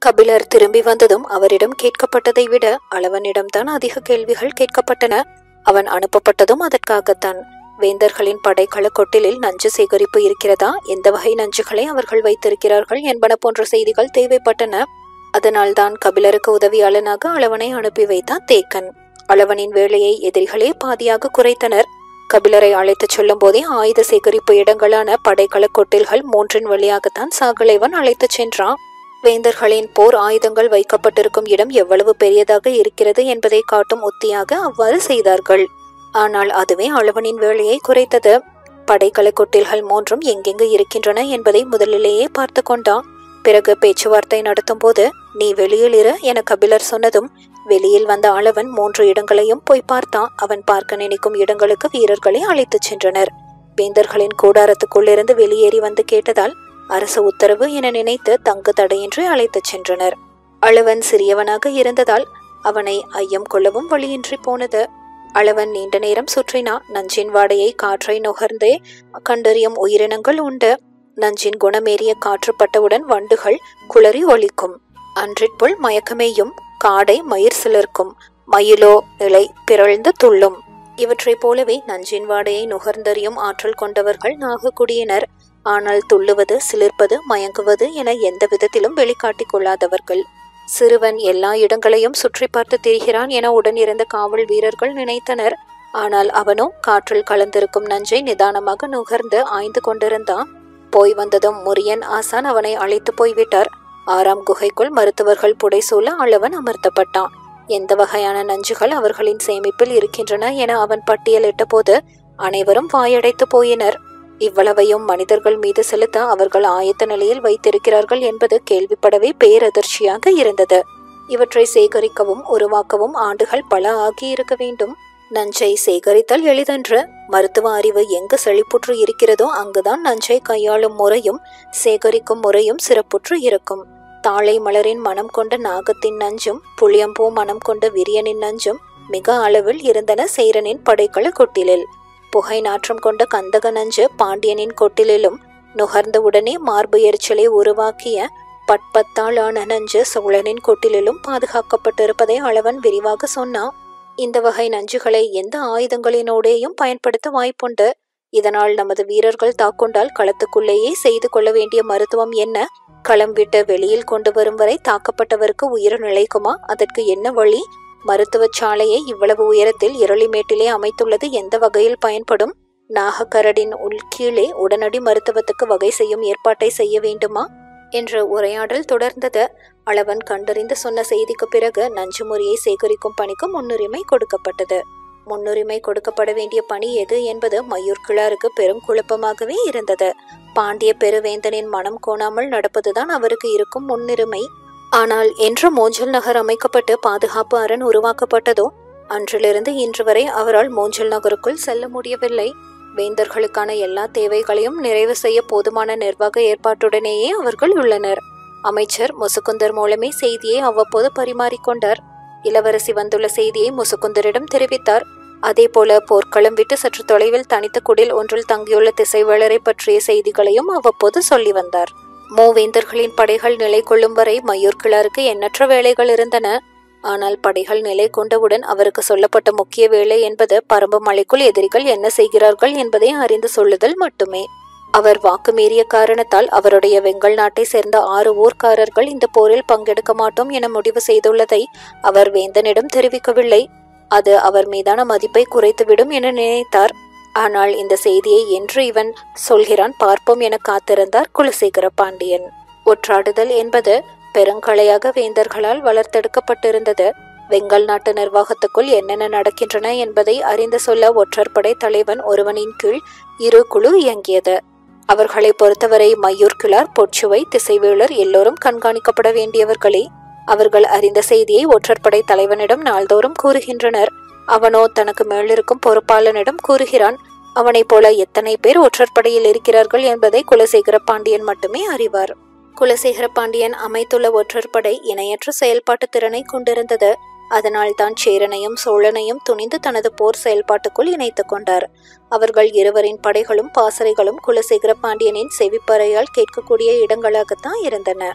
கபிலர் திரும்பி வந்ததும் அவரிடம் கேட்கப்பட்டதை விட அளவனிடம்தான் அதிக கேள்விகள் கேட்கப்பட்டன அவன் அனுப்பப்பட்டதும் அதற்காகத்தான் வேந்தர்களின் படைக்கல கொட்டிலில் நஞ்சு சேகரிப்பு இருக்கிறதா எந்த வகை நஞ்சுகளை அவர்கள் வைத்திருக்கிறார்கள் என்பன போன்ற செய்திகள் தேவைப்பட்டன அதனால்தான் கபிலருக்கு உதவியாளனாக அளவனை அனுப்பி வைத்தான் தேக்கன் அளவனின் வேலையை எதிரிகளே பாதியாக குறைத்தனர் கபிலரை அழைத்துச் சொல்லும் போதே ஆயுத சேகரிப்பு இடங்களான படைக்கல கொட்டில்கள் மூன்றின் வழியாகத்தான் சாகலைவன் அழைத்துச் சென்றான் வேந்தர்களின் போர் ஆயுதங்கள் வைக்கப்பட்டிருக்கும் இடம் எவ்வளவு பெரியதாக இருக்கிறது என்பதை காட்டும் உத்தியாக அவ்வாறு செய்தார்கள் ஆனால் அதுவே அளவனின் வேலையை குறைத்தது படைக்கல கொட்டில்கள் மூன்றும் எங்கெங்கு இருக்கின்றன என்பதை முதலிலேயே பார்த்து கொண்டான் பிறகு பேச்சுவார்த்தை நடத்தும் போது நீ வெளியில் இரு என கபிலர் சொன்னதும் வெளியில் வந்த அளவன் மூன்று இடங்களையும் போய் பார்த்தான் அவன் பார்க்க நினைக்கும் இடங்களுக்கு வீரர்களை அழைத்துச் சென்றனர் வேந்தர்களின் கூடாரத்துக்குள்ளிருந்து வெளியேறி வந்து கேட்டதால் அரசு உத்தரவு என நினைத்து தங்கு தடையின்றி அழைத்துச் சென்றனர் அளவன் சிறியவனாக இருந்ததால் அவனை ஐயம் கொள்ளவும் வழியின்றி போனது அளவன் நீண்ட நேரம் சுற்றினான் நஞ்சின் வாடையை காற்றை நுகர்ந்தே கண்டறியும் உயிரினங்கள் உண்டு நஞ்சின் குணமேறிய காற்று பட்டவுடன் வண்டுகள் குளறி ஒலிக்கும் அன்றிற்புள் மயக்கமேயும் காடை மயிர் சிலர்க்கும் மயிலோ நிலை பிறழ்ந்து துள்ளும் இவற்றைப் போலவே நஞ்சின் வாடையை நுகர்ந்தறியும் ஆற்றல் கொண்டவர்கள் நாகக்குடியினர் ஆனால் துள்ளுவது சிலிர்ப்பது மயங்குவது என எந்த விதத்திலும் வெளிக்காட்டிக் கொள்ளாதவர்கள் சிறுவன் எல்லா இடங்களையும் சுற்றி பார்த்து திரிகிறான் என உடன் இருந்த காவல் வீரர்கள் நினைத்தனர் ஆனால் அவனோ காற்றில் கலந்திருக்கும் நஞ்சை நிதானமாக நுகர்ந்து ஆய்ந்து கொண்டிருந்தான் போய் வந்ததும் முரியன் ஆசான் அவனை அழைத்து போய்விட்டார் ஆறாம் குகைக்குள் மருத்துவர்கள் புடைசூழ அளவன் அமர்த்தப்பட்டான் எந்த வகையான நஞ்சுகள் அவர்களின் சேமிப்பில் இருக்கின்றன என அவன் பட்டியலிட்ட போது அனைவரும் வாயடைத்து போயினர் இவ்வளவையும் மனிதர்கள் மீது செலுத்த அவர்கள் ஆயத்த நிலையில் வைத்திருக்கிறார்கள் என்பது கேள்விப்படவே பேரதிர்ச்சியாக இருந்தது இவற்றை சேகரிக்கவும் உருவாக்கவும் ஆண்டுகள் பல ஆகியிருக்க வேண்டும் நஞ்சை சேகரித்தல் எளிதன்று மருத்துவ அறிவு எங்கு செழிப்புற்று இருக்கிறதோ அங்குதான் நஞ்சை கையாளும் முறையும் சேகரிக்கும் முறையும் சிறப்புற்று இருக்கும் தாழை மலரின் மனம் கொண்ட நாகத்தின் நஞ்சும் புளியம்பூ மனம் கொண்ட விரியனின் நஞ்சும் மிக அளவில் இருந்தன சேரனின் படைக்கல கொட்டிலில் புகை நாற்றம் கொண்ட கந்தக நஞ்சு பாண்டியனின் கொட்டிலிலும் நுகர்ந்தவுடனே மார்பு எரிச்சலை உருவாக்கிய பட்பத்தாளான நஞ்சு சோழனின் கொட்டிலிலும் பாதுகாக்கப்பட்டிருப்பதை அளவன் விரிவாக சொன்னான் இந்த வகை நஞ்சுகளை எந்த ஆயுதங்களினோடேயும் பயன்படுத்த வாய்ப்புண்டு இதனால் நமது வீரர்கள் தாக்கொண்டால் களத்துக்குள்ளேயே செய்து கொள்ள வேண்டிய மருத்துவம் என்ன களம் விட்டு வெளியில் கொண்டு வரும் வரை தாக்கப்பட்டவருக்கு உயிர் நிலைக்குமா அதற்கு என்ன வழி மருத்துவச் சாலையை இவ்வளவு உயரத்தில் இரளிமேட்டிலே அமைத்துள்ளது எந்த வகையில் பயன்படும் நாகக்கரடின் உள் கீழே உடனடி மருத்துவத்துக்கு வகை செய்யும் ஏற்பாட்டை செய்ய வேண்டுமா என்ற உரையாடல் தொடர்ந்தது அளவன் கண்டறிந்து சொன்ன செய்திக்கு பிறகு நஞ்சு முறையை சேகரிக்கும் பணிக்கு முன்னுரிமை கொடுக்கப்பட்டது முன்னுரிமை கொடுக்கப்பட வேண்டிய பணி எது என்பது மயூர் கிழாருக்கு பெரும் குழப்பமாகவே இருந்தது பாண்டிய பெருவேந்தனின் மனம் கோணாமல் நடப்பதுதான் அவருக்கு இருக்கும் முன்னுரிமை ஆனால் என்று மூஞ்சல் நகர் அமைக்கப்பட்டு பாதுகாப்பு அரண் உருவாக்கப்பட்டதோ அன்றிலிருந்து இன்று வரை அவரால் மூஞ்சல் நகருக்குள் செல்ல முடியவில்லை வேந்தர்களுக்கான எல்லா தேவைகளையும் நிறைவு செய்ய போதுமான நிர்வாக ஏற்பாட்டுடனேயே அவர்கள் உள்ளனர் அமைச்சர் முசுகுந்தர் மூலமே செய்தியை அவ்வப்போது பரிமாறிக்கொண்டார் இளவரசி வந்துள்ள செய்தியை முசுகுந்தரிடம் தெரிவித்தார் அதேபோல போர்க்களம் விட்டு சற்று தொலைவில் தனித்த குடில் ஒன்றில் தங்கியுள்ள திசைவேளரை பற்றிய செய்திகளையும் அவ்வப்போது சொல்லி வந்தார் மூவேந்தர்களின் படைகள் நிலை கொள்ளும் வரை மயூர் கிழாருக்கு எண்ணற்ற வேலைகள் இருந்தன ஆனால் படைகள் நிலை கொண்டவுடன் அவருக்கு சொல்லப்பட்ட முக்கிய வேலை என்பது பரம்பு மலைக்குள் எதிரிகள் என்ன செய்கிறார்கள் என்பதை அறிந்து சொல்லுதல் மட்டுமே அவர் வாக்கு மீறிய காரணத்தால் அவருடைய வெங்கல் நாட்டை சேர்ந்த ஆறு ஊர்க்காரர்கள் இந்த போரில் பங்கெடுக்க மாட்டோம் என முடிவு செய்துள்ளதை அவர் வேந்தனிடம் தெரிவிக்கவில்லை அது அவர் மீதான மதிப்பை குறைத்துவிடும் என நினைத்தார் ஆனால் இந்த செய்தியை என்று இவன் சொல்கிறான் பார்ப்போம் என காத்திருந்தார் குலசேகர பாண்டியன் ஒற்றாடுதல் என்பது பெருங்கலையாக வேந்தர்களால் வளர்த்தெடுக்கப்பட்டிருந்தது வெங்கல் நாட்டு நிர்வாகத்துக்குள் என்னென்ன நடக்கின்றன என்பதை அறிந்து சொல்ல ஒற்றற்படை தலைவன் ஒருவனின் கீழ் இரு குழு இயங்கியது அவர்களை பொறுத்தவரை மையூர் கிளார் பொச்சுவை திசைவேளர் எல்லோரும் கண்காணிக்கப்பட வேண்டியவர்களே அவர்கள் அறிந்த செய்தியை ஒற்றற்படை தலைவனிடம் நாள்தோறும் கூறுகின்றனர் அவனோ தனக்கு மேலிருக்கும் பொறுப்பாளனிடம் கூறுகிறான் அவனைப் போல எத்தனை பேர் ஒற்றற்படையில் இருக்கிறார்கள் என்பதை குலசேகர பாண்டியன் மட்டுமே அறிவார் குலசேகர பாண்டியன் அமைத்துள்ள ஒற்றற்படை இணையற்ற செயல்பாட்டு திறனை கொண்டிருந்தது அதனால் தான் சேரனையும் சோழனையும் துணிந்து தனது போர் செயல்பாட்டுக்குள் இணைத்துக் கொண்டார் அவர்கள் இருவரின் படைகளும் பாசறைகளும் குலசேகர பாண்டியனின் செவிப்பறையால் கேட்கக்கூடிய இடங்களாகத்தான் இருந்தன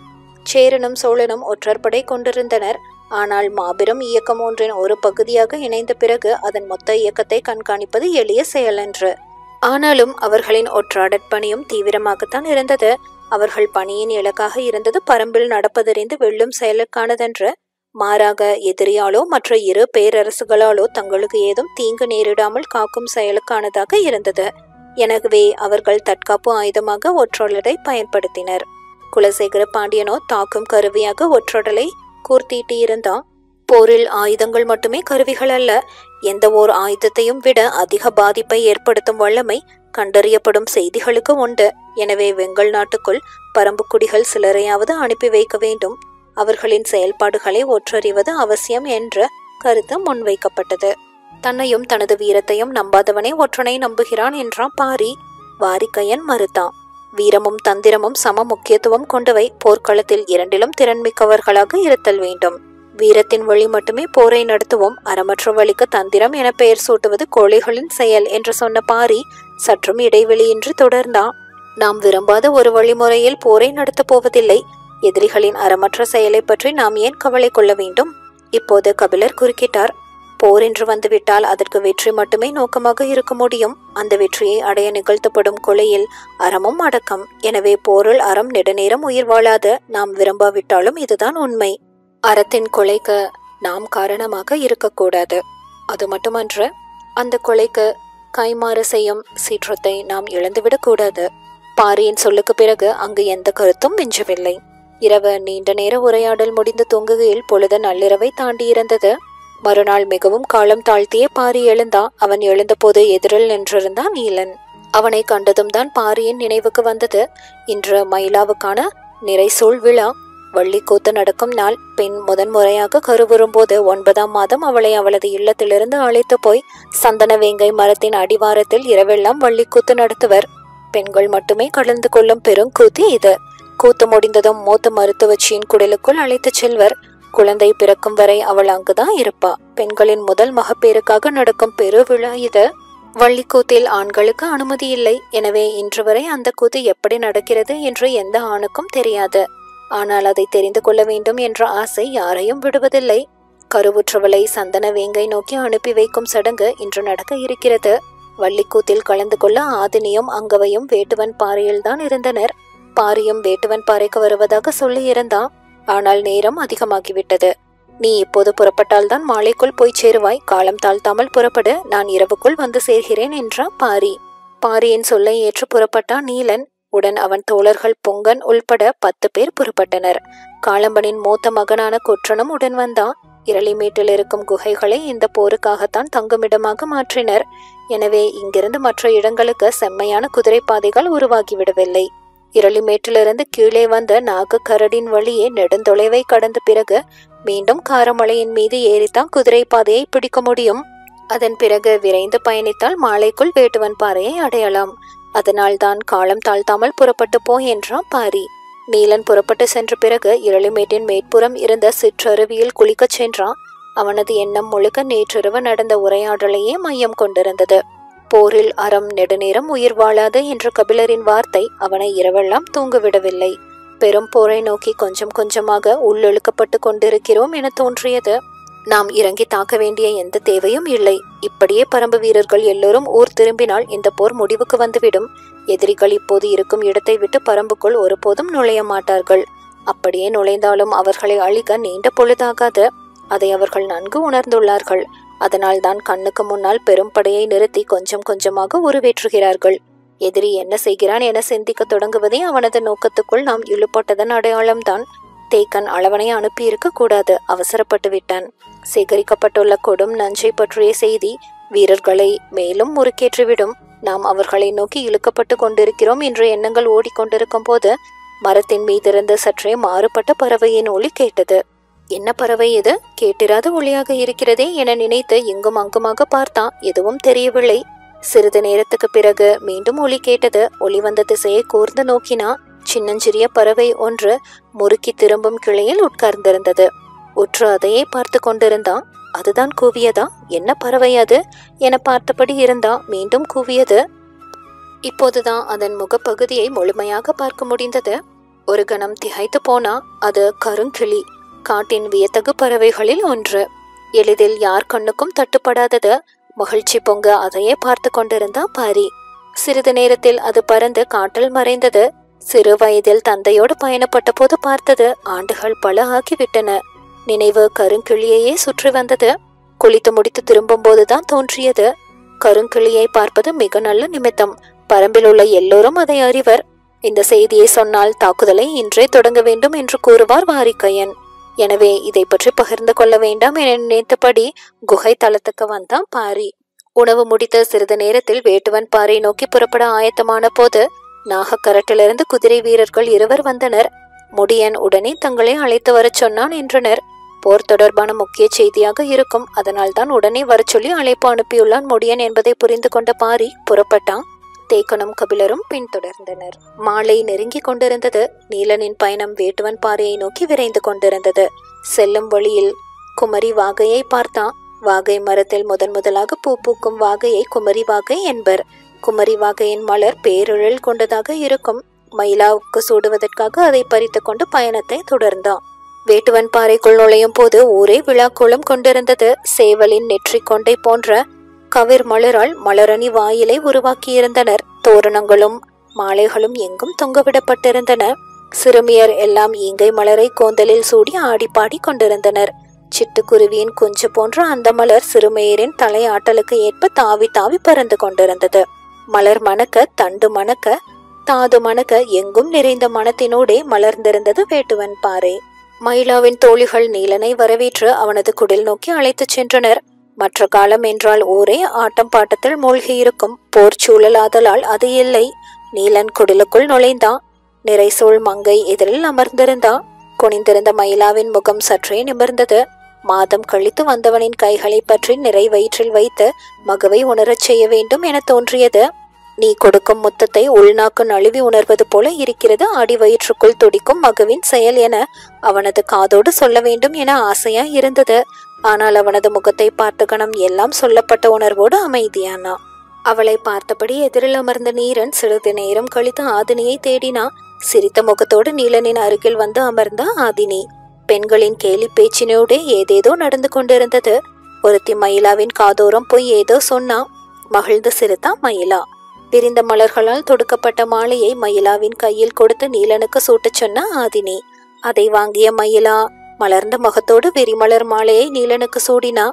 சேரனும் சோழனும் ஒற்றற்படை கொண்டிருந்தனர் ஆனால் மாபெரும் இயக்கம் ஒன்றின் ஒரு பகுதியாக இணைந்த பிறகு அதன் மொத்த இயக்கத்தை கண்காணிப்பது எளிய செயலன்று ஆனாலும் அவர்களின் ஒற்றாடற்பணியும் தீவிரமாகத்தான் இருந்தது அவர்கள் பணியின் இலக்காக இருந்தது பரம்பில் நடப்பதறிந்து வெல்லும் செயலுக்கானதென்று மாறாக எதிரியாலோ மற்ற இரு பேரரசுகளாலோ தங்களுக்கு ஏதும் தீங்கு நேரிடாமல் காக்கும் செயலுக்கானதாக இருந்தது எனவே அவர்கள் தற்காப்பு ஆயுதமாக ஒற்றொடரை பயன்படுத்தினர் குலசேகர பாண்டியனோ தாக்கும் கருவியாக ஒற்றொடலை கூர்த்தீட்டியிருந்தான் போரில் ஆயுதங்கள் மட்டுமே கருவிகள் அல்ல எந்த ஓர் ஆயுதத்தையும் விட அதிக பாதிப்பை ஏற்படுத்தும் வல்லமை கண்டறியப்படும் செய்திகளுக்கு உண்டு எனவே வெங்கல் நாட்டுக்குள் பரம்புக்குடிகள் சிலரையாவது அனுப்பி வைக்க வேண்டும் அவர்களின் செயல்பாடுகளை ஒற்றறிவது அவசியம் என்ற கருத்து முன்வைக்கப்பட்டது தன்னையும் தனது வீரத்தையும் நம்பாதவனே ஒற்றனை நம்புகிறான் என்றான் பாரி வாரிக்கையன் மறுத்தான் வீரமும் தந்திரமும் சம முக்கியத்துவம் கொண்டவை போர்க்களத்தில் இரண்டிலும் திறன்மிக்கவர்களாக இருத்தல் வேண்டும் வீரத்தின் வழி மட்டுமே போரை நடத்துவோம் அறமற்ற வழிக்கு தந்திரம் என பெயர் சூட்டுவது கோழைகளின் செயல் என்று சொன்ன பாரி சற்றும் இடைவெளியின்றி தொடர்ந்தான் நாம் விரும்பாத ஒரு வழிமுறையில் போரை நடத்தப் போவதில்லை எதிரிகளின் அறமற்ற செயலை பற்றி நாம் ஏன் கவலை கொள்ள வேண்டும் இப்போது கபிலர் குறுக்கிட்டார் போர் என்று வந்துவிட்டால் அதற்கு வெற்றி மட்டுமே நோக்கமாக இருக்க முடியும் அந்த வெற்றியை அடைய நிகழ்த்தப்படும் கொலையில் அறமும் அடக்கம் எனவே போரில் அறம் நெடுநேரம் உயிர் வாழாத நாம் விரும்பாவிட்டாலும் இதுதான் உண்மை அறத்தின் கொலைக்கு நாம் காரணமாக இருக்கக்கூடாது அது மட்டுமன்று அந்த கொலைக்கு கைமாறு செய்யும் சீற்றத்தை நாம் இழந்துவிடக் கூடாது பாரியின் சொல்லுக்கு பிறகு அங்கு எந்த கருத்தும் மிஞ்சவில்லை இரவு நீண்ட நேர உரையாடல் முடிந்து தூங்குகையில் பொழுது நள்ளிரவை தாண்டி இருந்தது மறுநாள் மிகவும் காலம் தாழ்த்திய பாரி எழுந்தான் அவன் எழுந்தபோது எதிரில் நின்றிருந்தான் நீலன் அவனை கண்டதும் தான் பாரியின் நினைவுக்கு வந்தது இன்று மயிலாவுக்கான நிறைசூழ் விழா வள்ளிக்கூத்து நடக்கும் நாள் பெண் முதன்முறையாக கருவுறும்போது ஒன்பதாம் மாதம் அவளை அவளது இல்லத்திலிருந்து அழைத்து போய் சந்தன வேங்கை மரத்தின் அடிவாரத்தில் இரவெல்லாம் வள்ளிக்கூத்து நடத்துவர் பெண்கள் மட்டுமே கலந்து கொள்ளும் பெருங்கூத்து இது கூத்து முடிந்ததும் மூத்த மருத்துவச்சியின் குடலுக்குள் அழைத்துச் செல்வர் குழந்தை பிறக்கும் வரை அவள் அங்குதான் இருப்பா பெண்களின் முதல் மகப்பேறுக்காக நடக்கும் பெருவிழா இது வள்ளிக்கூத்தில் ஆண்களுக்கு அனுமதி இல்லை எனவே இன்று வரை அந்த கூத்து எப்படி நடக்கிறது என்று எந்த ஆணுக்கும் தெரியாது ஆனால் அதை தெரிந்து கொள்ள வேண்டும் என்ற ஆசை யாரையும் விடுவதில்லை கருவுற்றவளை சந்தன வேங்கை நோக்கி அனுப்பி வைக்கும் சடங்கு இன்று நடக்க இருக்கிறது வள்ளிக்கூத்தில் கலந்து கொள்ள ஆதினியும் அங்கவையும் வேட்டுவன் பாறையில்தான் இருந்தனர் பாரியும் வேட்டுவன் பாறைக்கு வருவதாக சொல்லி இருந்தான் ஆனால் நேரம் அதிகமாகிவிட்டது நீ இப்போது புறப்பட்டால்தான் மாலைக்குள் போய் சேருவாய் காலம் தாழ்த்தாமல் புறப்படு நான் இரவுக்குள் வந்து சேர்கிறேன் என்றான் பாரி பாரியின் சொல்லை ஏற்று புறப்பட்டான் நீலன் உடன் அவன் தோழர்கள் பொங்கன் உள்பட பத்து பேர் புறப்பட்டனர் காளம்பனின் மூத்த மகனான குற்றனும் உடன் வந்தான் இரளிமேட்டில் இருக்கும் குகைகளை இந்த போருக்காகத்தான் தங்குமிடமாக மாற்றினர் எனவே இங்கிருந்து மற்ற இடங்களுக்கு செம்மையான குதிரை பாதைகள் உருவாகிவிடவில்லை இரளிமேட்டிலிருந்து கீழே வந்த நாகு கரடின் வழியே நெடுந்தொலைவை கடந்த பிறகு மீண்டும் காரமலையின் மீது ஏறித்தான் குதிரை பாதையை பிடிக்க முடியும் அதன் பிறகு விரைந்து பயணித்தால் மாலைக்குள் வேட்டுவன் பாறையை அடையலாம் அதனால்தான் காலம் தாழ்த்தாமல் புறப்பட்டு போ என்றான் பாரி நீலன் புறப்பட்டு சென்ற பிறகு இரளிமேட்டின் மேற்புறம் இருந்த சிற்றருவியில் குளிக்கச் சென்றான் அவனது எண்ணம் முழுக்க நேற்றிரவு நடந்த உரையாடலையே மையம் கொண்டிருந்தது போரில் அறம் நெடுநேரம் உயிர் வாழாது என்ற கபிலரின் வார்த்தை அவனை இரவெல்லாம் தூங்கவிடவில்லை பெரும் போரை நோக்கி கொஞ்சம் கொஞ்சமாக உள்ளிழுக்கப்பட்டு கொண்டிருக்கிறோம் என தோன்றியது நாம் இறங்கி தாக்க வேண்டிய எந்த தேவையும் இல்லை இப்படியே பரம்பு வீரர்கள் எல்லோரும் ஊர் திரும்பினால் இந்த போர் முடிவுக்கு வந்துவிடும் எதிரிகள் இப்போது இருக்கும் இடத்தை விட்டு பரம்புக்குள் ஒருபோதும் நுழைய மாட்டார்கள் அப்படியே நுழைந்தாலும் அவர்களை அழிக்க நீண்ட பொழுதாகாது அதை அவர்கள் நன்கு உணர்ந்துள்ளார்கள் அதனால் தான் கண்ணுக்கு முன்னால் பெரும் படையை நிறுத்தி கொஞ்சம் கொஞ்சமாக உருவேற்றுகிறார்கள் எதிரி என்ன செய்கிறான் என சிந்திக்க தொடங்குவதே அவனது நோக்கத்துக்குள் நாம் இழுபட்டதன் அடையாளம்தான் தேக்கன் அளவனை அனுப்பியிருக்க கூடாது அவசரப்பட்டு விட்டான் சேகரிக்கப்பட்டுள்ள கொடும் நஞ்சை பற்றிய செய்தி வீரர்களை மேலும் முறுக்கேற்றிவிடும் நாம் அவர்களை நோக்கி இழுக்கப்பட்டு கொண்டிருக்கிறோம் என்ற எண்ணங்கள் ஓடிக்கொண்டிருக்கும் போது மரத்தின் மீதிருந்து சற்றே மாறுபட்ட பறவையின் ஒலி கேட்டது என்ன பறவை இது கேட்டிராத ஒளியாக இருக்கிறதே என நினைத்து இங்கும் அங்குமாக பார்த்தான் எதுவும் தெரியவில்லை சிறிது நேரத்துக்கு பிறகு மீண்டும் ஒலி கேட்டது ஒளி வந்த திசையை கூர்ந்து நோக்கினா சின்னஞ்சிறிய பறவை ஒன்று முறுக்கி திரும்பும் கிளையில் உட்கார்ந்திருந்தது உற்று அதையே பார்த்து கொண்டிருந்தான் அதுதான் கூவியதா என்ன பறவை அது என பார்த்தபடி இருந்தா மீண்டும் கூவியது இப்போதுதான் அதன் முகப்பகுதியை முழுமையாக பார்க்க முடிந்தது ஒரு கணம் திகைத்து போனா அது கருங்கிளி காட்டின் வியத்தகு பறவைகளில் ஒன்று எளிதில் யார் கண்ணுக்கும் தட்டுப்படாதது மகிழ்ச்சி பொங்க அதையே பார்த்து கொண்டிருந்தா பாரி சிறிது நேரத்தில் அது பறந்து காட்டில் மறைந்தது சிறு வயதில் தந்தையோடு பயணப்பட்ட போது பார்த்தது ஆண்டுகள் பல ஆகிவிட்டன நினைவு கருங்கிளியையே சுற்றி வந்தது குளித்து முடித்து திரும்பும் போதுதான் தோன்றியது கருங்கிளியை பார்ப்பது மிக நல்ல நிமித்தம் பரம்பில் உள்ள எல்லோரும் அதை அறிவர் இந்த செய்தியை சொன்னால் தாக்குதலை இன்றே தொடங்க வேண்டும் என்று கூறுவார் வாரிக்கையன் எனவே இதை பற்றி பகிர்ந்து கொள்ள வேண்டாம் என நினைத்தபடி குகை தளத்துக்கு வந்தான் பாரி உணவு முடித்த சிறிது நேரத்தில் வேட்டுவன் பாறை நோக்கி புறப்பட ஆயத்தமான போது நாகக்கரட்டிலிருந்து குதிரை வீரர்கள் இருவர் வந்தனர் முடியன் உடனே தங்களை அழைத்து வரச் சொன்னான் என்றனர் போர் தொடர்பான முக்கிய செய்தியாக இருக்கும் அதனால்தான் உடனே வரச் சொல்லி அழைப்பு அனுப்பியுள்ளான் முடியன் என்பதை புரிந்து கொண்ட பாரி புறப்பட்டான் தேக்கனும் கபிலரும் பின்தொடர்ந்தனர் மாலை நெருங்கிக் கொண்டிருந்தது நீலனின் பயணம் வேட்டுவன் பாறையை நோக்கி விரைந்து கொண்டிருந்தது செல்லும் வழியில் குமரி வாகையை பார்த்தான் வாகை மரத்தில் முதன் முதலாக பூ பூக்கும் வாகையை குமரி வாகை என்பர் குமரி வாகையின் மலர் பேரிழல் கொண்டதாக இருக்கும் மயிலாவுக்கு சூடுவதற்காக அதை பறித்து கொண்டு பயணத்தை தொடர்ந்தான் வேட்டுவன் பாறைக்குள் நுழையும் போது ஊரே விழாக்கோலம் கொண்டிருந்தது சேவலின் நெற்றி கொண்டை போன்ற கவிர் மலரால் மலரணி வாயிலை உருவாக்கியிருந்தனர் தோரணங்களும் மாலைகளும் எங்கும் தொங்கவிடப்பட்டிருந்தன சிறுமியர் எல்லாம் ஈங்கை மலரை கோந்தலில் சூடி ஆடிப்பாடி கொண்டிருந்தனர் சிட்டுக்குருவியின் குஞ்சு போன்ற அந்த மலர் சிறுமியரின் தலையாட்டலுக்கு ஏற்ப தாவி தாவி பறந்து கொண்டிருந்தது மலர் மணக்க தண்டு மணக்க தாது மணக்க எங்கும் நிறைந்த மனத்தினூடே மலர்ந்திருந்தது வேட்டுவன் பாறை மயிலாவின் தோழிகள் நீலனை வரவேற்று அவனது குடில் நோக்கி அழைத்துச் சென்றனர் மற்ற காலம் என்றால் ஊரே ஆட்டம் பாட்டத்தில் மூழ்கியிருக்கும் போர் சூழலாதலால் அது இல்லை நீலன் குடிலுக்குள் நுழைந்தான் நிறைசூழ் மங்கை எதிரில் அமர்ந்திருந்தான் குனிந்திருந்த மயிலாவின் முகம் சற்றே நிமிர்ந்தது மாதம் கழித்து வந்தவனின் கைகளை பற்றி நிறை வயிற்றில் வைத்து மகவை உணரச் செய்ய வேண்டும் என தோன்றியது நீ கொடுக்கும் முத்தத்தை உள்நாக்கு நழுவி உணர்வது போல இருக்கிறது அடி வயிற்றுக்குள் துடிக்கும் மகவின் செயல் என அவனது காதோடு சொல்ல வேண்டும் என ஆசையா இருந்தது ஆனால் அவனது முகத்தை பார்த்த கணம் எல்லாம் சொல்லப்பட்ட உணர்வோடு அமைதியானா அவளை பார்த்தபடி எதிரில் அமர்ந்த நீரன் சிறிது நேரம் கழித்து ஆதினியை தேடினா சிரித்த முகத்தோடு நீலனின் அருகில் வந்து அமர்ந்த ஆதினி பெண்களின் கேலி பேச்சினோடு ஏதேதோ நடந்து கொண்டிருந்தது ஒருத்தி மயிலாவின் காதோரம் போய் ஏதோ சொன்னா மகிழ்ந்து சிரித்தா மயிலா விரிந்த மலர்களால் தொடுக்கப்பட்ட மாலையை மயிலாவின் கையில் கொடுத்து நீலனுக்கு சூட்டச் சொன்ன ஆதினி அதை வாங்கிய மயிலா மலர்ந்த முகத்தோடு விரிமலர் மாலையை நீலனுக்கு சூடினா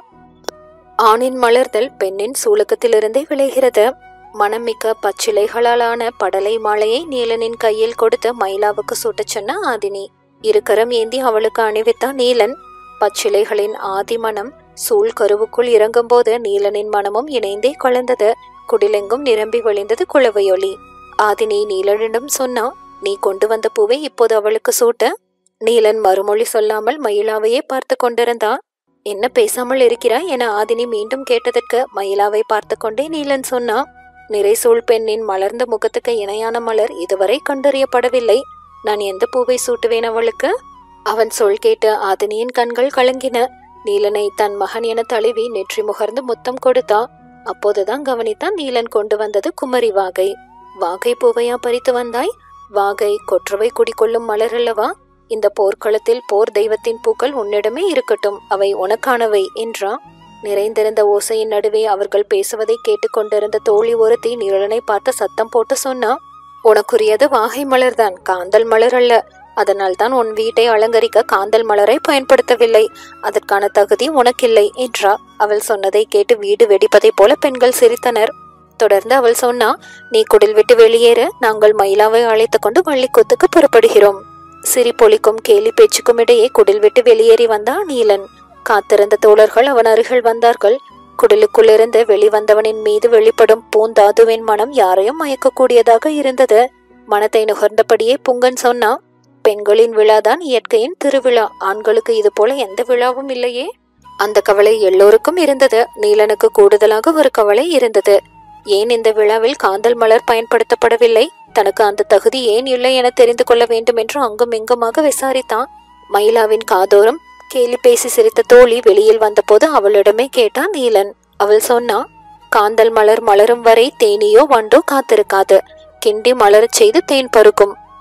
ஆணின் மலர்தல் பெண்ணின் சூலகத்திலிருந்தே விளைகிறது மணமிக்க பச்சிலைகளாலான படலை மாலையை நீலனின் கையில் கொடுத்து மயிலாவுக்கு சூட்டச் சொன்ன ஆதினி இருக்கரம் ஏந்தி அவளுக்கு அணிவித்தான் நீலன் பச்சிலைகளின் ஆதி மனம் சூழ் கருவுக்குள் இறங்கும்போது நீலனின் மனமும் இணைந்தே கலந்தது குடிலெங்கும் நிரம்பி வழிந்தது குளவையொலி ஆதினி நீலனிடம் சொன்னா நீ கொண்டு வந்த பூவை இப்போது அவளுக்கு சூட்ட நீலன் மறுமொழி சொல்லாமல் மயிலாவையே பார்த்து கொண்டிருந்தான் என்ன பேசாமல் இருக்கிறாய் என ஆதினி மீண்டும் கேட்டதற்கு மயிலாவை பார்த்து கொண்டே நீலன் சொன்னான் நிறைசூழ் பெண்ணின் மலர்ந்த முகத்துக்கு இணையான மலர் இதுவரை கண்டறியப்படவில்லை நான் எந்த பூவை சூட்டுவேன் அவளுக்கு அவன் சொல் கேட்டு ஆதினியின் கண்கள் கலங்கின நீலனை தன் மகன் என தழுவி நெற்றி முகர்ந்து முத்தம் கொடுத்தான் அப்போதுதான் கவனித்தான் நீலன் கொண்டு வந்தது குமரி வாகை வாகை பூவையா பறித்து வந்தாய் வாகை கொற்றவை குடிக்கொள்ளும் மலர் அல்லவா இந்த போர்க்களத்தில் போர் தெய்வத்தின் பூக்கள் உன்னிடமே இருக்கட்டும் அவை உனக்கானவை என்றான் நிறைந்திருந்த ஓசையின் நடுவே அவர்கள் பேசுவதை கேட்டுக்கொண்டிருந்த தோழி ஒருத்தி நிழலனை பார்த்து சத்தம் போட்டு சொன்னா உனக்குரியது வாகை மலர்தான் காந்தல் மலர் அல்ல அதனால் தான் உன் வீட்டை அலங்கரிக்க காந்தல் மலரை பயன்படுத்தவில்லை அதற்கான தகுதி உனக்கில்லை என்றா அவள் சொன்னதை கேட்டு வீடு வெடிப்பதைப் போல பெண்கள் சிரித்தனர் தொடர்ந்து அவள் சொன்னா நீ குடில் விட்டு வெளியேற நாங்கள் மயிலாவை அழைத்துக் கொண்டு வள்ளிக்கூத்துக்கு புறப்படுகிறோம் சிரிப்பொலிக்கும் கேலி பேச்சுக்கும் இடையே குடில் விட்டு வெளியேறி வந்தான் நீலன் காத்திருந்த தோழர்கள் அவன் அருகில் வந்தார்கள் குடிலுக்குள்ளிருந்து வெளிவந்தவனின் மீது வெளிப்படும் பூந்தாதுவின் மனம் யாரையும் மயக்கக்கூடியதாக இருந்தது மனத்தை நுகர்ந்தபடியே புங்கன் சொன்னா பெண்களின் விழாதான் இயற்கையின் திருவிழா ஆண்களுக்கு இது போல எந்த விழாவும் இல்லையே அந்த கவலை எல்லோருக்கும் இருந்தது நீலனுக்கு கூடுதலாக ஒரு கவலை இருந்தது ஏன் இந்த விழாவில் காந்தல் மலர் பயன்படுத்தப்படவில்லை தனக்கு அந்த தகுதி ஏன் இல்லை என தெரிந்து கொள்ள வேண்டும் என்று அங்கும் இங்குமாக விசாரித்தான் மயிலாவின் காதோரம் கேலி பேசி சிரித்த தோழி வெளியில் வந்தபோது அவளிடமே கேட்டான் நீலன் அவள் சொன்னா காந்தல் மலர் மலரும் வரை தேனியோ வண்டோ காத்திருக்காது கிண்டி மலரச் செய்து தேன் பருக்கும்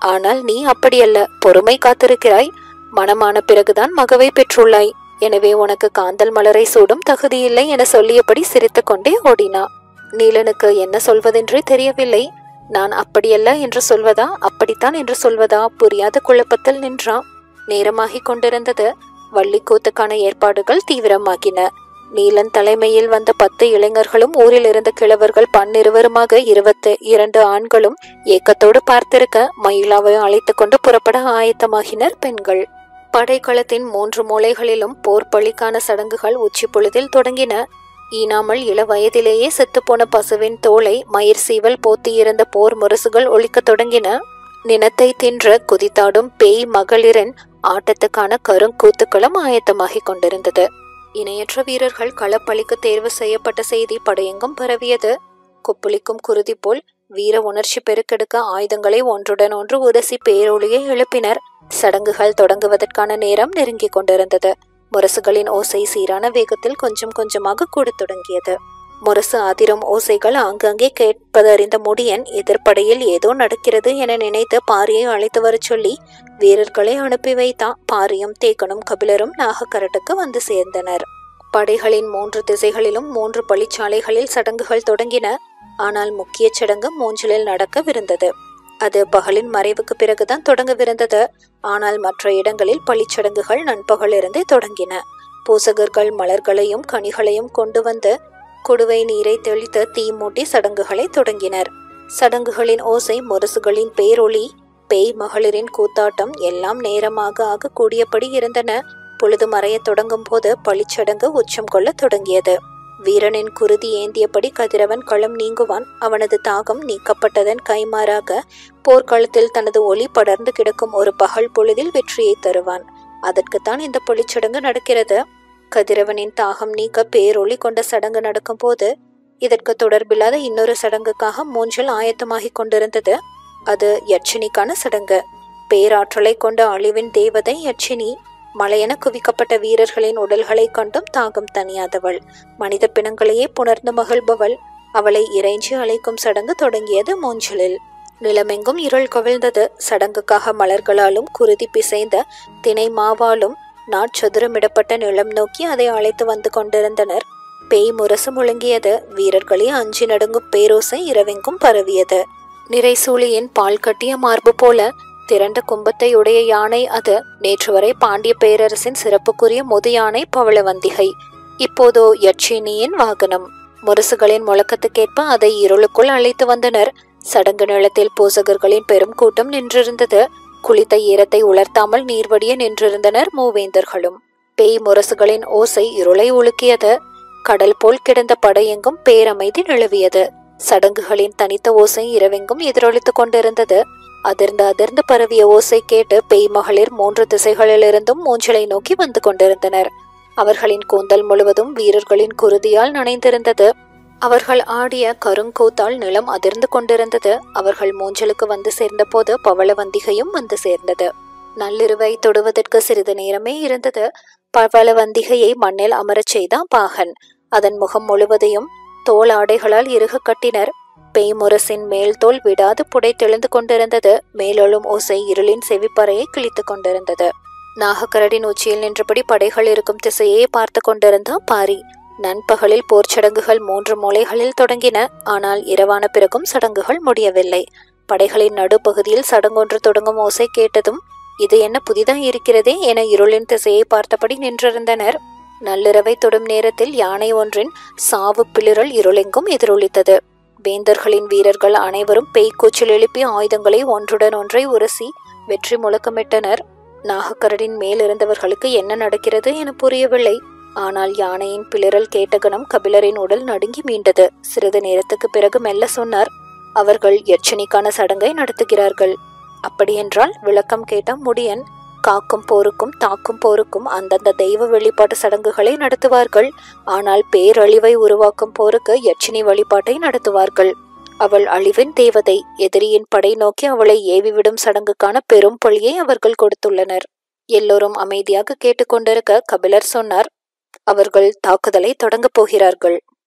ஆனால் நீ அப்படியல்ல பொறுமை காத்திருக்கிறாய் மனமான பிறகுதான் மகவை பெற்றுள்ளாய் எனவே உனக்கு காந்தல் மலரை சூடும் தகுதியில்லை என சொல்லியபடி சிரித்துக்கொண்டே ஓடினா நீலனுக்கு என்ன சொல்வதென்றே தெரியவில்லை நான் அப்படியல்ல என்று சொல்வதா அப்படித்தான் என்று சொல்வதா புரியாத குழப்பத்தில் நின்றான் நேரமாகிக் கொண்டிருந்தது வள்ளிக்கூத்துக்கான ஏற்பாடுகள் தீவிரமாகின நீலன் தலைமையில் வந்த பத்து இளைஞர்களும் ஊரில் இருந்த கிழவர்கள் பன்னிருவருமாக இருபத்து இரண்டு ஆண்களும் ஏக்கத்தோடு பார்த்திருக்க மயிலாவை அழைத்து கொண்டு புறப்பட ஆயத்தமாகினர் பெண்கள் படைக்களத்தின் மூன்று மூலைகளிலும் போர் பழிக்கான சடங்குகள் உச்சி பொழுதில் தொடங்கின ஈனாமல் இள வயதிலேயே செத்துப்போன பசுவின் தோலை மயிர் சீவல் போத்தியிருந்த போர் முரசுகள் ஒலிக்கத் தொடங்கின நினத்தை தின்ற குதித்தாடும் பேய் மகளிரின் ஆட்டத்துக்கான கருங்கூத்துக்களும் ஆயத்தமாகிக் கொண்டிருந்தது இணையற்ற வீரர்கள் களப்பலிக்கு தேர்வு செய்யப்பட்ட செய்தி படையெங்கும் பரவியது கொப்புளிக்கும் குருதி போல் வீர உணர்ச்சி பெருக்கெடுக்க ஆயுதங்களை ஒன்றுடன் ஒன்று உரசி பேரொளியை எழுப்பினர் சடங்குகள் தொடங்குவதற்கான நேரம் நெருங்கிக் கொண்டிருந்தது முரசுகளின் ஓசை சீரான வேகத்தில் கொஞ்சம் கொஞ்சமாக கூடத் தொடங்கியது முரசு அதிரும் ஓசைகள் ஆங்காங்கே கேட்பதறிந்த முடியன் எதிர்ப்படையில் ஏதோ நடக்கிறது என நினைத்து பாரியை அழைத்து வரச் சொல்லி வீரர்களை அனுப்பி வைத்தான் பாரியும் தேக்கனும் கபிலரும் நாகக்கரட்டுக்கு வந்து சேர்ந்தனர் படைகளின் மூன்று திசைகளிலும் மூன்று பழிச்சாலைகளில் சடங்குகள் தொடங்கின ஆனால் முக்கிய சடங்கு மூஞ்சிலில் நடக்கவிருந்தது அது பகலின் மறைவுக்கு பிறகுதான் தொடங்கவிருந்தது ஆனால் மற்ற இடங்களில் பழிச்சடங்குகள் நண்பகலிருந்தே தொடங்கின பூசகர்கள் மலர்களையும் கனிகளையும் கொண்டு வந்து குடுவை நீரை தெளித்து தீ மூட்டி சடங்குகளை தொடங்கினர் சடங்குகளின் ஓசை முரசுகளின் பேரொளி பேய் மகளிரின் கூத்தாட்டம் எல்லாம் நேரமாக ஆக கூடியபடி இருந்தன பொழுது மறையத் தொடங்கும் போது பழிச்சடங்கு உச்சம் கொள்ளத் தொடங்கியது வீரனின் குருதி ஏந்தியபடி கதிரவன் களம் நீங்குவான் அவனது தாகம் நீக்கப்பட்டதன் கைமாறாக போர்க்களத்தில் தனது ஒளி படர்ந்து கிடக்கும் ஒரு பகல் பொழுதில் வெற்றியை தருவான் அதற்குத்தான் இந்த பொழிச்சடங்கு நடக்கிறது கதிரவனின் தாகம் நீக்க பேரொளி கொண்ட சடங்கு நடக்கும்போது இதற்கு தொடர்பில்லாத இன்னொரு சடங்குக்காக மூஞ்சல் ஆயத்தமாகிக் கொண்டிருந்தது அது யட்சினிக்கான சடங்கு பேராற்றலை கொண்ட அழிவின் தேவதை யட்சினி மலையென குவிக்கப்பட்ட வீரர்களின் உடல்களை கண்டும் தாகம் தணியாதவள் மனித பிணங்களையே புணர்ந்து மகிழ்பவள் அவளை இறைஞ்சி அழைக்கும் சடங்கு தொடங்கியது மூஞ்சலில் நிலமெங்கும் இருள் கவிழ்ந்தது சடங்குக்காக மலர்களாலும் குருதி பிசைந்த தினை மாவாலும் நாட்சதுரமிடப்பட்ட நிலம் நோக்கி அதை அழைத்து வந்து கொண்டிருந்தனர் பேய் முரசு முழங்கியது வீரர்களே அஞ்சி நடுங்கும் பேரோசை இரவெங்கும் பரவியது நிறைசூழியின் பால் கட்டிய மார்பு போல திரண்ட கும்பத்தை உடைய யானை அது நேற்று வரை பாண்டிய பேரரசின் சிறப்புக்குரிய முது யானை பவளவந்திகை இப்போதோ யட்சினியின் வாகனம் முரசுகளின் முழக்கத்துக்கேற்ப அதை இருளுக்குள் அழைத்து வந்தனர் சடங்கு நிலத்தில் பூசகர்களின் பெரும் கூட்டம் நின்றிருந்தது குளித்த ஈரத்தை உலர்த்தாமல் நீர்வடிய நின்றிருந்தனர் மூவேந்தர்களும் பேய் முரசுகளின் ஓசை இருளை உலுக்கியது கடல் போல் கிடந்த படையெங்கும் பேரமைதி நிலவியது சடங்குகளின் தனித்த ஓசை இரவெங்கும் எதிரொலித்துக் கொண்டிருந்தது அதிர்ந்து அதிர்ந்து பரவிய ஓசை கேட்டு பேய் மகளிர் மூன்று திசைகளிலிருந்தும் மூஞ்சலை நோக்கி வந்து கொண்டிருந்தனர் அவர்களின் கூந்தல் முழுவதும் வீரர்களின் குருதியால் நனைந்திருந்தது அவர்கள் ஆடிய கருங்கூத்தால் நிலம் அதிர்ந்து கொண்டிருந்தது அவர்கள் மூஞ்சலுக்கு வந்து சேர்ந்தபோது பவளவந்திகையும் வந்து சேர்ந்தது நள்ளிருவை தொடுவதற்கு சிறிது நேரமே இருந்தது பவளவந்திகையை மண்ணில் அமரச் செய்தான் பாகன் அதன் முகம் முழுவதையும் தோல் ஆடைகளால் இறுக கட்டினர் பேய்முரசின் மேல் தோல் விடாது புடை தெளிந்து கொண்டிருந்தது மேலெழும் ஓசை இருளின் செவிப்பறையை கிழித்துக் கொண்டிருந்தது நாகக்கரடின் உச்சியில் நின்றபடி படைகள் இருக்கும் திசையே பார்த்து கொண்டிருந்தான் பாரி நண்பகலில் போர்ச் சடங்குகள் மூன்று மூலைகளில் தொடங்கின ஆனால் இரவான பிறகும் சடங்குகள் முடியவில்லை படைகளின் நடுப்பகுதியில் சடங்கொன்று தொடங்கும் ஓசை கேட்டதும் இது என்ன புதிதாய் இருக்கிறதே என இருளின் திசையை பார்த்தபடி நின்றிருந்தனர் நள்ளிரவை தொடும் நேரத்தில் யானை ஒன்றின் சாவு பிளிரல் இருளெங்கும் எதிரொலித்தது வேந்தர்களின் வீரர்கள் அனைவரும் பேய்க்கூச்சல் எழுப்பி ஆயுதங்களை ஒன்றுடன் ஒன்றை உரசி வெற்றி முழக்கமிட்டனர் நாகக்கரடின் மேலிருந்தவர்களுக்கு என்ன நடக்கிறது என புரியவில்லை ஆனால் யானையின் பிளிரல் கேட்ட கணம் கபிலரின் உடல் நடுங்கி மீண்டது சிறிது நேரத்துக்கு பிறகு மெல்ல சொன்னார் அவர்கள் யட்சணிக்கான சடங்கை நடத்துகிறார்கள் அப்படியென்றால் விளக்கம் கேட்ட முடியன் காக்கும் போருக்கும் தாக்கும் போருக்கும் அந்தந்த தெய்வ வெளிப்பாட்டு சடங்குகளை நடத்துவார்கள் ஆனால் பேரழிவை உருவாக்கும் போருக்கு யட்சினி வழிபாட்டை நடத்துவார்கள் அவள் அழிவின் தேவதை எதிரியின் படை நோக்கி அவளை ஏவிவிடும் சடங்குக்கான பெரும் பழியை அவர்கள் கொடுத்துள்ளனர் எல்லோரும் அமைதியாக கேட்டுக்கொண்டிருக்க கபிலர் சொன்னார் அவர்கள் தாக்குதலை தொடங்கப் போகிறார்கள்